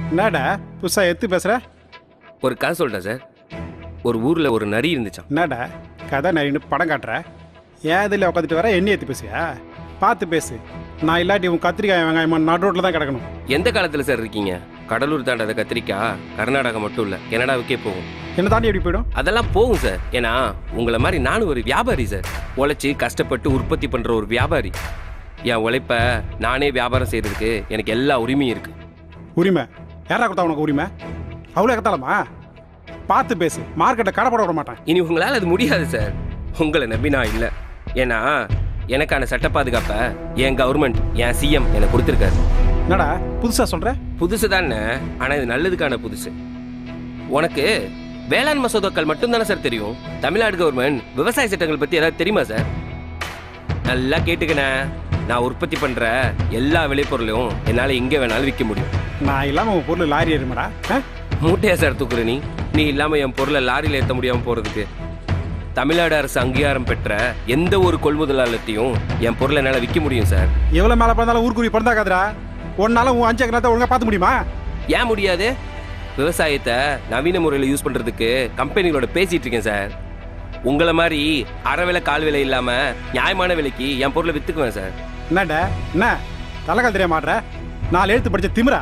என்னடா புதுசா எத்து பேசுற ஒரு கதை சொல்லிட்டேன் சார் ஒரு ஊரில் ஒரு நரி இருந்துச்சான் என்னடா கதை நரின்னு படம் காட்டுற ஏன் இதில் உட்காந்துட்டு வர எண்ணி ஏற்றி பேசுவியா பார்த்து பேசு நான் இல்லாட்டி உன் கத்திரிக்காய் வெங்காயம் நடு ரோட்டில் தான் கிடக்கணும் எந்த காலத்தில் சார் இருக்கீங்க கடலூர் தாண்டாத கத்திரிக்காய் கர்நாடகா மட்டும் இல்லை கனடாவுக்கே போகும் என்ன தாண்டி எப்படி போயிடும் அதெல்லாம் போகும் சார் ஏன்னா உங்களை மாதிரி நானும் ஒரு வியாபாரி சார் உழைச்சி கஷ்டப்பட்டு உற்பத்தி பண்ணுற ஒரு வியாபாரி என் உழைப்ப நானே வியாபாரம் செய்கிறதுக்கு எனக்கு எல்லா உரிமையும் இருக்கு உரிமை யாரா கொடுத்தா உனக்கு உரிமை அவ்வளோ கத்தாலமா பார்த்து பேசு மார்க்கெட்டை கடப்பட விட மாட்டேன் இனி உங்களால் அது முடியாது சார் உங்களை நம்பி நான் இல்லை ஏன்னா எனக்கான சட்ட பாதுகாப்பை என் கவர்மெண்ட் என் சிஎம் எனக்கு கொடுத்துருக்காரு என்னடா புதுசாக சொல்கிற புதுசு தானே ஆனால் இது நல்லதுக்கான புதுசு உனக்கு வேளாண் மசோதாக்கள் மட்டும்தானே சார் தெரியும் தமிழ்நாடு கவர்மெண்ட் விவசாய சட்டங்கள் பற்றி ஏதாவது தெரியுமா சார் நல்லா கேட்டுக்கண்ணே நான் உற்பத்தி பண்ணுற எல்லா விளைபொருளையும் என்னால் எங்கே வேணாலும் விற்க முடியும் நான் இல்லாமல் உன் பொருள் லாரி ஏறுமாடா ஆ மூட்டையா சார் தூக்குற நீ நீ இல்லாமல் என் பொருளை லாரியில் ஏற்ற முடியாமல் போகிறதுக்கு தமிழ்நாடு அரசு அங்கீகாரம் பெற்ற எந்த ஒரு கொள்முதலாளத்தையும் என் பொருளை என்னால் விற்க முடியும் சார் எவ்வளோ மேலே பிறந்தாலும் ஊருக்குரிய பிறந்தாக்காதுடா ஒன்னால உன் அஞ்சு ஏக்கரத்தை ஒழுங்காக பார்த்து முடியுமா ஏன் முடியாது விவசாயத்தை நவீன முறையில் யூஸ் பண்ணுறதுக்கு கம்பெனிகளோட பேசிட்டு இருக்கேன் சார் உங்களை மாதிரி அரை விலை கால் விலை இல்லாமல் நியாயமான விலைக்கு என் பொருளை விற்றுக்குவேன் சார் என்னடா என்ன தலைக்கால் தெரிய மாட்ற நாலு எழுத்து படிச்ச திமிரா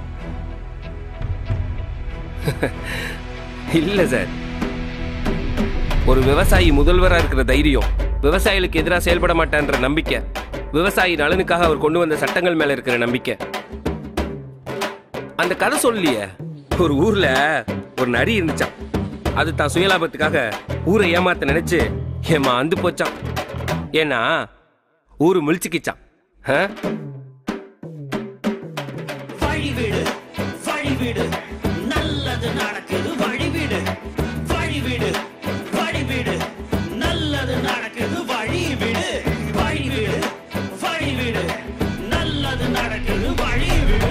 இல்லை சார் ஒரு விவசாயி முதல்வராக இருக்கிற தைரியம் விவசாயிகளுக்கு எதிராக செயல்பட மாட்டான்ற நம்பிக்கை விவசாயி நலனுக்காக அவர் கொண்டு வந்த சட்டங்கள் மேல இருக்கிற நம்பிக்கை அந்த கதை சொல்லலையே ஒரு ஊர்ல ஒரு நரி இருந்துச்சான் அது தான் சுயலாபத்துக்காக ஊரை ஏமாத்த நினைச்சு ஏமா அந்து போச்சான் ஏன்னா ஊரு முழிச்சுக்கிச்சான் ஆ? வழிவிடு வழிவிடு நல்லது நடக்குது வழிவிடு வழிவிடு வழிவிடு நல்லது நடக்குது வழிவிடு வழிவிடு வழிவிடு நல்லது நடக்குது வழிவிடு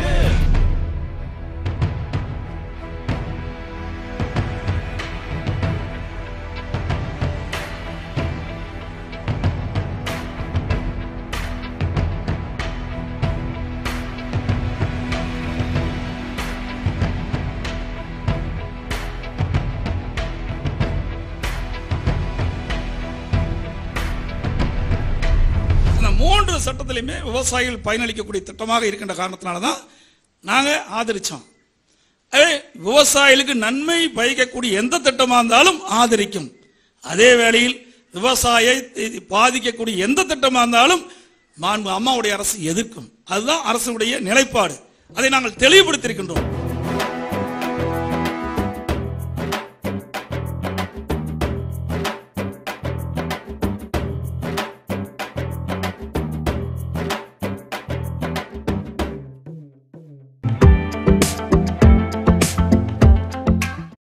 இந்த மூன்று சட்டத்திலையுமே விவசாயிகள் பயனளிக்கக்கூடிய திட்டமாக இருக்கின்ற காரணத்தினால தான் நாங்கள் ஆதரிச்சோம் அதே விவசாயிகளுக்கு நன்மை பயக்கக்கூடிய எந்த திட்டமாக இருந்தாலும் ஆதரிக்கும் அதே வேளையில் விவசாய பாதிக்கக்கூடிய எந்த திட்டமாக இருந்தாலும் மாண்பு அம்மாவுடைய அரசு எதிர்க்கும் அதுதான் அரசுடைய நிலைப்பாடு அதை நாங்கள் தெளிவுபடுத்தியிருக்கின்றோம்